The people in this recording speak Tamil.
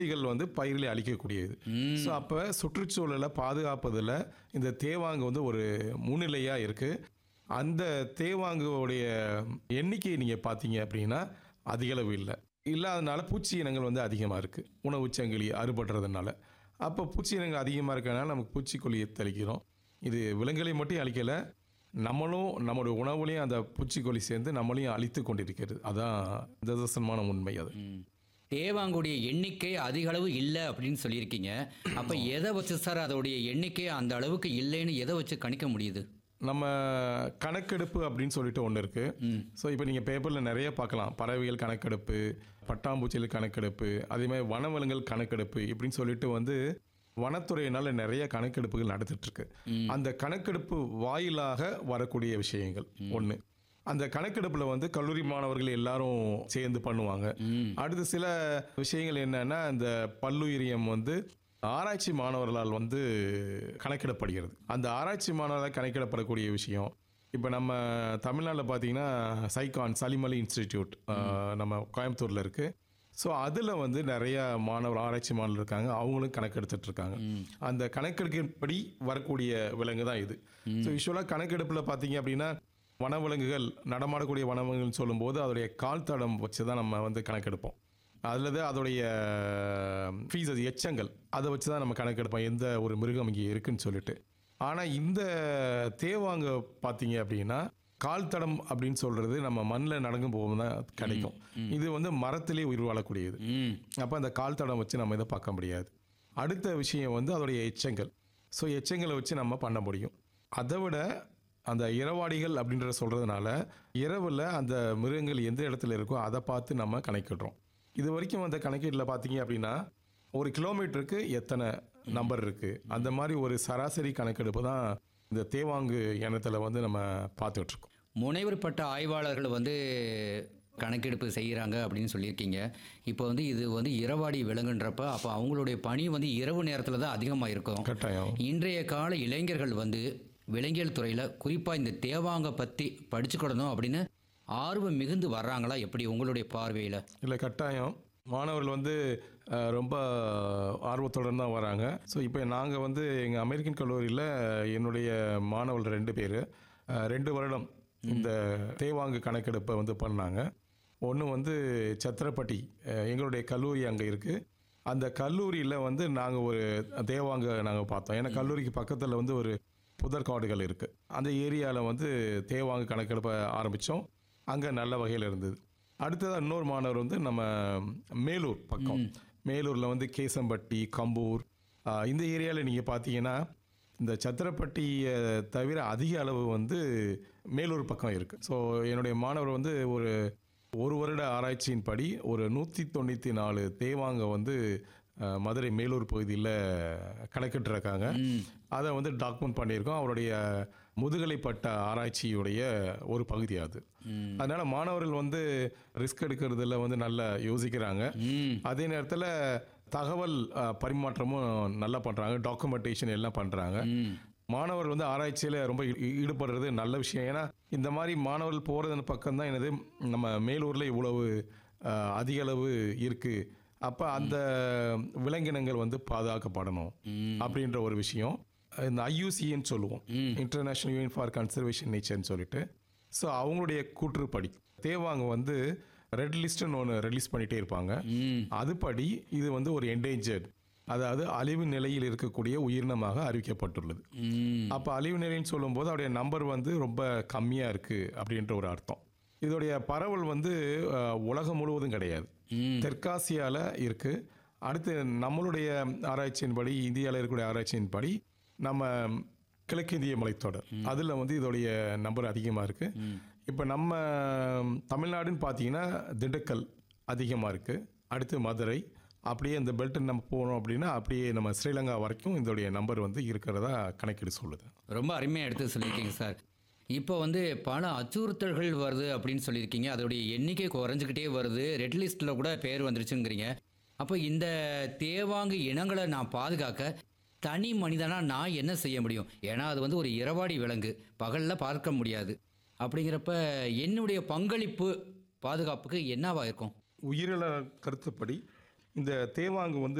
பூச்சிகள் வந்து பயிரிலே அழிக்கக்கூடியது ஸோ அப்போ சுற்றுச்சூழலை பாதுகாப்பதில் இந்த தேவாங்கு வந்து ஒரு முன்னிலையாக இருக்குது அந்த தேவாங்குடைய எண்ணிக்கையை நீங்கள் பார்த்தீங்க அப்படின்னா அதிகளவு இல்லை இல்லாதனால பூச்சி இனங்கள் வந்து அதிகமாக இருக்குது உணவு சங்கிலி அறுபடுறதுனால அப்போ பூச்சி இனங்கள் அதிகமாக இருக்கனால நமக்கு பூச்சிக்கொல்லியை தெளிக்கிறோம் இது விலங்குகளை மட்டும் அழிக்கலை நம்மளும் நம்மளுடைய உணவுலையும் அந்த பூச்சிக்கொல்லி சேர்ந்து நம்மளையும் அழித்து கொண்டிருக்கிறது அதான் நிதர்சனமான உண்மை அது ம். தேவாங்குடைய எண்ணிக்கை அதிக அளவு இல்லை அப்படின்னு சொல்லியிருக்கீங்க அப்போ எதை வச்சு சார் அதோடைய எண்ணிக்கை அந்த அளவுக்கு இல்லைன்னு எதை வச்சு கணிக்க முடியுது நம்ம கணக்கெடுப்பு அப்படின்னு சொல்லிட்டு ஒன்று இருக்குது ஸோ இப்போ நீங்கள் பேப்பரில் நிறைய பார்க்கலாம் பறவைகள் கணக்கெடுப்பு பட்டாம்பூச்சிகள் கணக்கெடுப்பு அதே மாதிரி வனவிலங்குகள் கணக்கெடுப்பு இப்படின்னு சொல்லிட்டு வந்து வனத்துறையினால் நிறைய கணக்கெடுப்புகள் நடந்துட்டு இருக்கு அந்த கணக்கெடுப்பு வாயிலாக வரக்கூடிய விஷயங்கள் ஒன்று அந்த கணக்கெடுப்பில் வந்து கல்லூரி மாணவர்கள் எல்லாரும் சேர்ந்து பண்ணுவாங்க அடுத்து சில விஷயங்கள் என்னன்னா இந்த பல்லுயிரியம் வந்து ஆராய்ச்சி மாணவர்களால் வந்து கணக்கிடப்படுகிறது அந்த ஆராய்ச்சி மாணவர்களால் கணக்கிடப்படக்கூடிய விஷயம் இப்போ நம்ம தமிழ்நாட்டில் பார்த்தீங்கன்னா சைகான் சலிமலி இன்ஸ்டிடியூட் நம்ம கோயம்புத்தூரில் இருக்குது ஸோ அதில் வந்து நிறைய மாணவர் ஆராய்ச்சி மாணவர் இருக்காங்க அவங்களும் கணக்கெடுத்துட்டு இருக்காங்க அந்த கணக்கெடுப்பின்படி வரக்கூடிய விலங்கு தான் இது ஸோ யூஸ்வலாக கணக்கெடுப்பில் பார்த்தீங்க அப்படின்னா வனவிலங்குகள் நடமாடக்கூடிய வனவிலங்குகள் சொல்லும்போது அதோடைய கால் தடம் வச்சு தான் நம்ம வந்து கணக்கெடுப்போம் அதில் தான் அதோடைய ஃபீஸஸ் எச்சங்கள் அதை வச்சு தான் நம்ம கணக்கெடுப்போம் எந்த ஒரு மிருகம் இங்கே இருக்குன்னு சொல்லிட்டு ஆனால் இந்த தேவாங்க பார்த்தீங்க அப்படின்னா கால் தடம் அப்படின்னு சொல்றது நம்ம மண்ணில் நடக்கும் போது தான் கிடைக்கும் இது வந்து மரத்திலே உயிர் வாழக்கூடியது ம் அப்போ அந்த கால் தடம் வச்சு நம்ம இதை பார்க்க முடியாது அடுத்த விஷயம் வந்து அதோடைய எச்சங்கள் ஸோ எச்சங்களை வச்சு நம்ம பண்ண முடியும் அதை விட அந்த இரவாடிகள் அப்படின்றத சொல்கிறதுனால இரவில் அந்த மிருகங்கள் எந்த இடத்துல இருக்கோ அதை பார்த்து நம்ம கணக்கிடுறோம் இது வரைக்கும் அந்த கணக்கீட்டில் பார்த்தீங்க அப்படின்னா ஒரு கிலோமீட்டருக்கு எத்தனை நம்பர் இருக்குது அந்த மாதிரி ஒரு சராசரி கணக்கெடுப்பு தான் இந்த தேவாங்கு இனத்தில் வந்து நம்ம பார்த்துட்டு இருக்கோம் முனைவர் பட்ட ஆய்வாளர்கள் வந்து கணக்கெடுப்பு செய்கிறாங்க அப்படின்னு சொல்லியிருக்கீங்க இப்போ வந்து இது வந்து இரவாடி விலங்குன்றப்ப அப்போ அவங்களுடைய பணி வந்து இரவு நேரத்தில் தான் அதிகமாக இருக்கும் கட்டாயம் இன்றைய கால இளைஞர்கள் வந்து விலங்கியல் துறையில் குறிப்பாக இந்த தேவாங்க பற்றி படிச்சுக்கிடணும் அப்படின்னு ஆர்வம் மிகுந்து வர்றாங்களா எப்படி உங்களுடைய பார்வையில் இல்லை கட்டாயம் மாணவர்கள் வந்து அஹ், ரொம்ப ஆர்வத்துடன் தான் வராங்க ஸோ இப்போ நாங்கள் வந்து எங்கள் அமெரிக்கன் கல்லூரியில் என்னுடைய மாணவர்கள் ரெண்டு பேர் ரெண்டு வருடம் இந்த தேவாங்கு கணக்கெடுப்பை வந்து பண்ணாங்க ஒன்று வந்து சத்திரப்பட்டி அஹ், எங்களுடைய கல்லூரி அங்கே இருக்குது அந்த கல்லூரியில் வந்து நாங்கள் ஒரு தேவாங்க நாங்கள் பார்த்தோம் ஏன்னா கல்லூரிக்கு பக்கத்தில் வந்து ஒரு புதர்காடுகள் இருக்குது அந்த ஏரியாவில் வந்து தேவாங்கு கணக்கெடுப்பை ஆரம்பித்தோம் அங்கே நல்ல வகையில் இருந்தது அடுத்ததாக இன்னொரு மாணவர் வந்து நம்ம மேலூர் பக்கம் மேலூரில் வந்து கேசம்பட்டி கம்பூர் ஆஹ், இந்த ஏரியாவில் நீங்கள் பார்த்தீங்கன்னா இந்த சத்திரப்பட்டியை தவிர அதிக அளவு வந்து மேலூர் பக்கம் இருக்குது ஸோ என்னுடைய மாணவர் வந்து ஒரு ஒரு வருட ஆராய்ச்சியின்படி ஒரு நூற்றி தொண்ணூற்றி நாலு தேவாங்க வந்து அஹ், மதுரை மேலூர் பகுதியில் கணக்கிட்டுருக்காங்க அதை வந்து டாக்குமெண்ட் பண்ணியிருக்கோம் அவருடைய முதுகலை பட்ட ஆராய்ச்சியுடைய ஒரு பகுதி அது அதனால மாணவர்கள் வந்து ரிஸ்க் எடுக்கிறதுல வந்து நல்லா யோசிக்கிறாங்க ம் அதே நேரத்தில் தகவல் அஹ், பரிமாற்றமும் நல்லா பண்ணுறாங்க டாக்குமெண்டேஷன் எல்லாம் பண்ணுறாங்க ம் மாணவர்கள் வந்து ஆராய்ச்சியில் ரொம்ப ஈ- ஈடுபடுறது நல்ல விஷயம் ஏன்னா இந்த மாதிரி மாணவர்கள் போகிறது பக்கம் தான் என்னது நம்ம மேலூரில் இவ்வளவு அஹ், அதிக அளவு இருக்குது அப்போ அந்த விலங்கினங்கள் வந்து பாதுகாக்கப்படணும் அப்படின்ற ஒரு விஷயம் இந்த ஐயூசின்னு சொல்லுவோம் இன்டர்நேஷனல் யூனியன் ஃபார் கன்சர்வேஷன் நேச்சர்னு சொல்லிட்டு ஸோ அவங்களுடைய கூற்றுப்படி தேவாங்க வந்து ரெட் லிஸ்ட்னு ஒன்று ரிலீஸ் பண்ணிட்டே இருப்பாங்க ம் அதுபடி இது வந்து ஒரு என்டேஞ்சர்ட் அதாவது அழிவு நிலையில் இருக்கக்கூடிய உயிரினமாக அறிவிக்கப்பட்டுள்ளது ம் அப்போ அழிவு நிலைன்னு சொல்லும்போது அவருடைய நம்பர் வந்து ரொம்ப கம்மியாக இருக்குது அப்படின்ற ஒரு அர்த்தம் இதோடைய பரவல் வந்து அஹ், உலகம் முழுவதும் கிடையாது ம் தெற்காசியாவில் இருக்குது அடுத்து நம்மளுடைய ஆராய்ச்சியின்படி இந்தியாவில் இருக்கக்கூடிய ஆராய்ச்சியின்படி நம்ம கிழக்கிந்திய மலைத்தொடர் அதில் வந்து இதோடைய நம்பர் அதிகமாக இருக்குது இப்போ நம்ம தமிழ்நாடுன்னு பார்த்தீங்கன்னா திண்டுக்கல் அதிகமாக இருக்குது அடுத்து மதுரை அப்படியே இந்த பெல்ட் நம்ம போனோம் அப்படின்னா அப்படியே நம்ம ஸ்ரீலங்கா வரைக்கும் இதோடைய நம்பர் வந்து இருக்கிறதா கணக்கீடு சொல்லுது ரொம்ப அருமையாக எடுத்து சொல்லியிருக்கீங்க சார் இப்போ வந்து பல அச்சுறுத்தல்கள் வருது அப்படின்னு சொல்லியிருக்கீங்க அதோடைய எண்ணிக்கை குறைஞ்சிக்கிட்டே வருது ரெட் லிஸ்ட்டில் கூட பேர் வந்துருச்சுங்கிறீங்க அப்போ இந்த தேவாங்கு இனங்களை நான் பாதுகாக்க தனி மனிதனாக நான் என்ன செய்ய முடியும் ஏன்னா அது வந்து ஒரு இரவாடி விலங்கு பகலில் பார்க்க முடியாது அப்படிங்கிறப்ப என்னுடைய பங்களிப்பு பாதுகாப்புக்கு என்னவா இருக்கும் உயிரின கருத்துப்படி இந்த தேவாங்கு வந்து